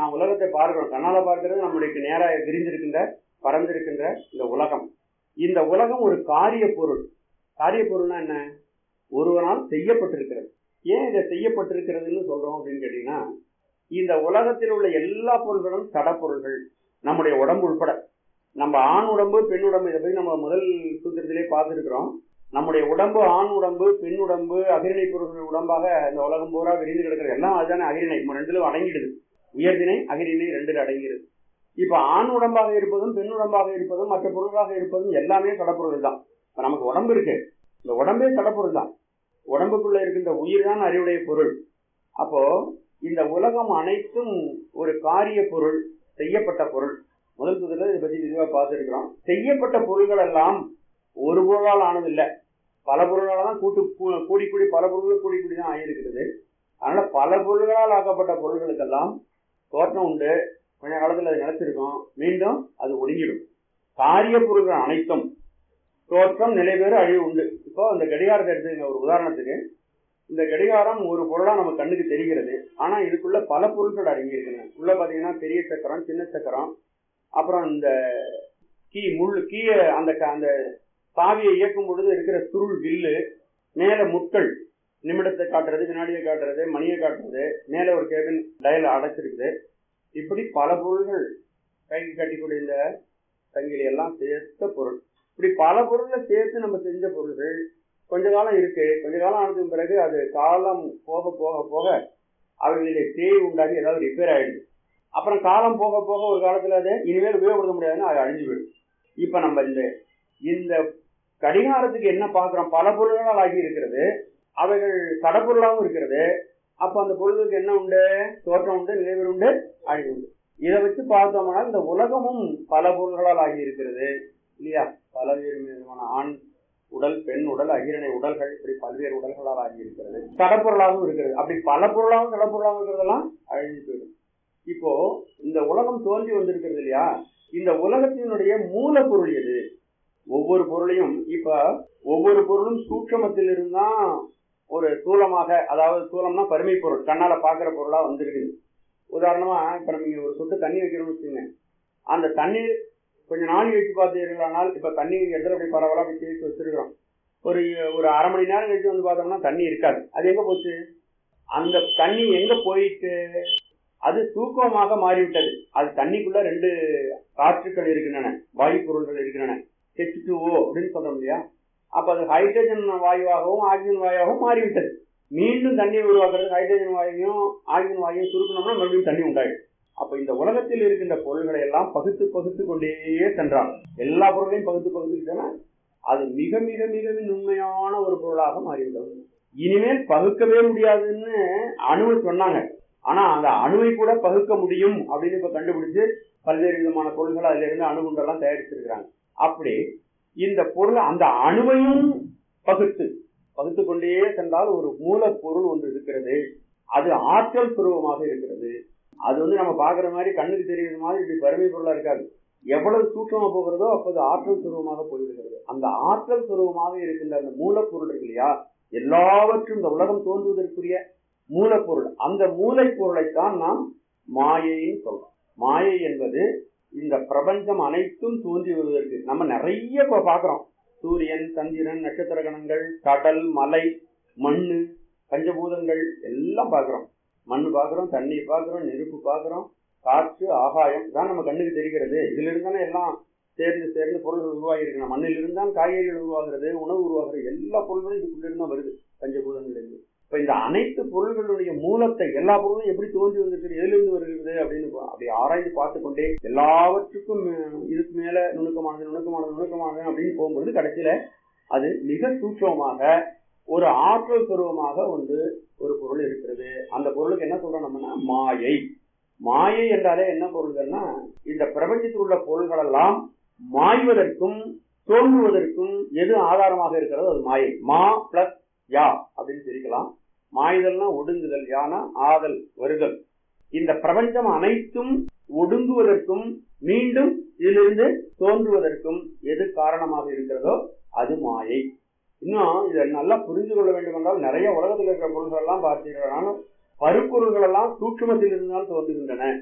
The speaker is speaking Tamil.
நான் உலகத்தை பார்க்கிறோம் கண்ணால பார்க்கிறது நம்முடைய நேரா விரிந்திருக்கின்ற பறந்திருக்கின்ற இந்த உலகம் இந்த உலகம் ஒரு காரிய பொருள் காரிய பொருள்னா என்ன ஒருவனால் செய்யப்பட்டிருக்கிறது ஏன் இதை செய்யப்பட்டிருக்கிறதுன்னு சொல்றோம் அப்படின்னு கேட்டீங்கன்னா இந்த உலகத்தில் உள்ள எல்லா பொருள்களும் தடப்பொருள்கள் நம்முடைய உடம்பு உட்பட நம்ம ஆண் உடம்பு பெண் உடம்பு இதை பத்தி நம்ம முதல் சூத்திரத்திலே பார்த்துருக்கிறோம் நம்முடைய உடம்பு ஆண் உடம்பு பெண் உடம்பு அகிரிணை பொருள்கள் உடம்பாக இந்த உலகம் பூரா விரிந்து கிடக்கிறது எல்லாம் அதுதானே அகிரிணை நம்ம ரெண்டுலும் அடங்கிடுது உயர்திணை அகிரிணை ரெண்டு அடங்கிடுது இப்ப ஆண் உடம்பாக இருப்பதும் பெண் உடம்பாக இருப்பதும் மற்ற பொருளாக இருப்பதும் எல்லாமே கடப்பொருள் தான் இப்ப நமக்கு உடம்பு இருக்கு இந்த உடம்பே கடப்பொருள் தான் உடம்புக்குள்ள இருக்கின்ற உயிர் தான் அறிவுடைய பொருள் அப்போ இந்த உலகம் அனைத்தும் ஒரு காரிய பொருள் செய்யப்பட்ட பொருள் முதல் புதில் இதை பத்தி விரிவா பார்த்துருக்கிறோம் செய்யப்பட்ட பொருள்கள் எல்லாம் ஒரு பொருளால் ஆனதில்லை பல பொருளால தான் கூட்டு கூ- கூடி கூடி பல பொருள்கள் கூடி கூடி தான் ஆகியிருக்கிறது அதனால பல பொருள்களால் ஆக்கப்பட்ட பொருள்களுக்கெல்லாம் தோற்றம் உண்டு கொஞ்ச காலத்தில் அது நிலைச்சிருக்கும் மீண்டும் அது ஒடுங்கிடும் காரிய பொருள்கள் அனைத்தும் தோற்றம் நிலைபெறு அழிவு உண்டு இப்போ அந்த கடிகாரத்தை எடுத்துங்க ஒரு உதாரணத்துக்கு இந்த கடிகாரம் ஒரு பொருளா நம்ம கண்ணுக்கு தெரிகிறது ஆனா இதுக்குள்ள பல பொருட்கள் அடங்கி இருக்குங்க உள்ள பாத்தீங்கன்னா பெரிய சக்கரம் சின்ன சக்கரம் அப்புறம் இந்த கீ முள் கீயை அந்த க- அந்த சாவியை இயக்கும் பொழுது இருக்கிற சுருள் வில்லு மேல முட்கள் நிமிடத்தை காட்டுறது வினாடியை காட்டுறது மணியை காட்டுறது மேல ஒரு கேபின் டயல் அடைச்சிருக்குது இப்படி பல பொருள்கள் கைக்கு கட்டிக்கூடிய இந்த சங்கிலி எல்லாம் சேர்த்த பொருள் இப்படி பல பொருளை சேர்த்து நம்ம செஞ்ச பொருள்கள் கொஞ்ச காலம் இருக்கு கொஞ்ச காலம் ஆனதுக்கு பிறகு அது காலம் போக போக போக அவைகளிலே தேய் உண்டாகி ஏதாவது ரிப்பேர் ஆயிடுது அப்புறம் காலம் போக போக ஒரு காலத்துல அது இனிமேல் உபயோகப்படுத்த முடியாதுன்னு அது அழிஞ்சு போயிடும் இப்ப நம்ம இந்த இந்த கடிகாரத்துக்கு என்ன பார்க்கிறோம் பல பொருள்களால் ஆகி இருக்கிறது அவைகள் தடப்பொருளாகவும் இருக்கிறது அப்ப அந்த பொருளுக்கு என்ன உண்டு தோற்றம் உண்டு நிலைவர் உண்டு அழிவு உண்டு இதை வச்சு பார்த்தோம்னா இந்த உலகமும் பல பொருள்களால் ஆகி இருக்கிறது இல்லையா பலவேறு விதமான ஆண் உடல் பெண் உடல் அகிரணை உடல்கள் இப்படி பல்வேறு உடல்களால் ஆகி இருக்கிறது தடப்பொருளாகவும் இருக்கிறது அப்படி பல பொருளாகவும் தடப்பொருளாகவும் இருக்கிறதெல்லாம் அழிஞ்சு போயிடும் இப்போ இந்த உலகம் தோன்றி வந்திருக்கிறது இல்லையா இந்த உலகத்தினுடைய மூலப்பொருள் எது ஒவ்வொரு பொருளையும் இப்ப ஒவ்வொரு பொருளும் சூட்சமத்தில் இருந்தா ஒரு தூலமாக அதாவது தூலம்னா பருமை பொருள் கண்ணால பாக்குற பொருளா வந்திருக்குது உதாரணமா இப்ப நம்ம இங்க ஒரு சொட்டு தண்ணி வைக்கிறோம்னு வச்சுக்கோங்க அந்த தண்ணீர் கொஞ்சம் நாளி வச்சு பார்த்தீர்களானால் இப்ப தண்ணி இடத்துல அப்படி பரவலா அப்படி தேய்ச்சி வச்சிருக்கிறோம் ஒரு ஒரு அரை மணி நேரம் கழிச்சு வந்து பார்த்தோம்னா தண்ணி இருக்காது அது எங்க போச்சு அந்த தண்ணி எங்க போயிட்டு அது தூக்கமாக மாறிவிட்டது அது தண்ணிக்குள்ள ரெண்டு காற்றுக்கள் இருக்கின்றன வாயு பொருள்கள் இருக்கின்றன ஹெச் டூ ஓ அப்படின்னு சொல்றோம் இல்லையா அப்ப அது ஹைட்ரஜன் வாயுவாகவும் ஆக்சிஜன் வாயுவாகவும் மாறிவிட்டது மீண்டும் தண்ணீர் உருவாக்குறது ஹைட்ரஜன் வாயுவையும் ஆக்சிஜன் வாயுவையும் சுருக்கணும்னா மறுபடியும் தண்ணி உண்டாயிடும் அப்ப இந்த உலகத்தில் இருக்கின்ற பொருள்களை எல்லாம் பகுத்து பகுத்து கொண்டே சென்றான் எல்லா பொருளையும் பகுத்து பகுத்துக்கிட்டனா அது மிக மிக மிக நுண்மையான ஒரு பொருளாக மாறிவிட்டது இனிமேல் பகுக்கவே முடியாதுன்னு அணுவை சொன்னாங்க ஆனா அந்த அணுவை கூட பகுக்க முடியும் அப்படின்னு இப்ப கண்டுபிடிச்சு பல்வேறு விதமான பொருள்கள் அதுல இருந்து அணுகுண்டெல்லாம் தயாரிச்சிருக்கிறாங்க அப்படி இந்த பொருள் அந்த அணுவையும் பகுத்து பகுத்து கொண்டே சென்றால் ஒரு மூலப்பொருள் ஒன்று இருக்கிறது அது ஆற்றல் சுரூபமாக இருக்கிறது அது வந்து நம்ம பாக்குற மாதிரி கண்ணுக்கு தெரியுற மாதிரி இப்படி வறுமை பொருளா இருக்காது எவ்வளவு சூட்சமா போகிறதோ அப்போது ஆற்றல் சுரூபமாக போய்விடுகிறது அந்த ஆற்றல் சுரூபமாக இருக்கின்ற அந்த மூலப்பொருள் இருக்கு இல்லையா எல்லாவற்றும் இந்த உலகம் தோன்றுவதற்குரிய மூலப்பொருள் அந்த மூளைப்பொருளைத்தான் நாம் மாயைன்னு சொல்றோம் மாயை என்பது இந்த பிரபஞ்சம் அனைத்தும் தோன்றி வருவதற்கு நம்ம நிறைய இப்ப பாக்குறோம் சூரியன் சந்திரன் நட்சத்திர கணங்கள் கடல் மலை மண்ணு பஞ்சபூதங்கள் எல்லாம் பார்க்கிறோம் மண் பார்க்கிறோம் தண்ணி பார்க்கிறோம் நெருப்பு பார்க்கிறோம் காற்று ஆகாயம் தான் நம்ம கண்ணுக்கு தெரிகிறது இதுல இருந்தானே எல்லாம் சேர்ந்து சேர்ந்து பொருள்கள் உருவாகி இருக்கு மண்ணில் இருந்தால் காய்கறிகள் உருவாகிறது உணவு உருவாகிறது எல்லா பொருள்களும் இதுக்குள்ள இருந்தா வருது பஞ்சபூதங்கள் இருந்து இப்ப இந்த அனைத்து பொருள்களுடைய மூலத்தை எல்லா பொருளும் எப்படி தோன்றி வந்திருக்கு எதிலிருந்து வருகிறது அப்படின்னு பா- அப்படி ஆராய்ந்து பார்த்து கொண்டே எல்லாவற்றுக்கும் அஹ், இதுக்கு மேல நுணுக்கமானது நுணுக்கமானது நுணுக்கமானது அப்படின்னு போகும்பொழுது கடைசியில அது மிக சூட்சமாக ஒரு ஆற்றல் சுரூபமாக ஒன்று ஒரு பொருள் இருக்கிறது அந்த பொருளுக்கு என்ன சொல்றோம் நம்மனா மாயை மாயை என்றாலே என்ன பொருள்கள்னா இந்த பிரபஞ்சத்தில் உள்ள பொருள்கள் எல்லாம் மாய்வதற்கும் தோன்றுவதற்கும் எது ஆதாரமாக இருக்கிறதோ அது மாயை மா பிளஸ் யா அப்படின்னு பிரிக்கலாம் மாய்தல்னா ஒடுங்குதல் யானா ஆதல் வருதல் இந்த பிரபஞ்சம் அனைத்தும் ஒடுங்குவதற்கும் மீண்டும் இதிலிருந்து தோன்றுவதற்கும் எது காரணமாக இருக்கிறதோ அது மாயை இன்னும் இதை நல்லா புரிந்து கொள்ள வேண்டும் என்றால் நிறைய உலகத்தில் இருக்கிற பொருள்கள் எல்லாம் பார்த்தீங்கன்னா பருப்பொருள்கள் எல்லாம் சூட்சுமத்தில் இருந்தால் தோன்றுகின்றன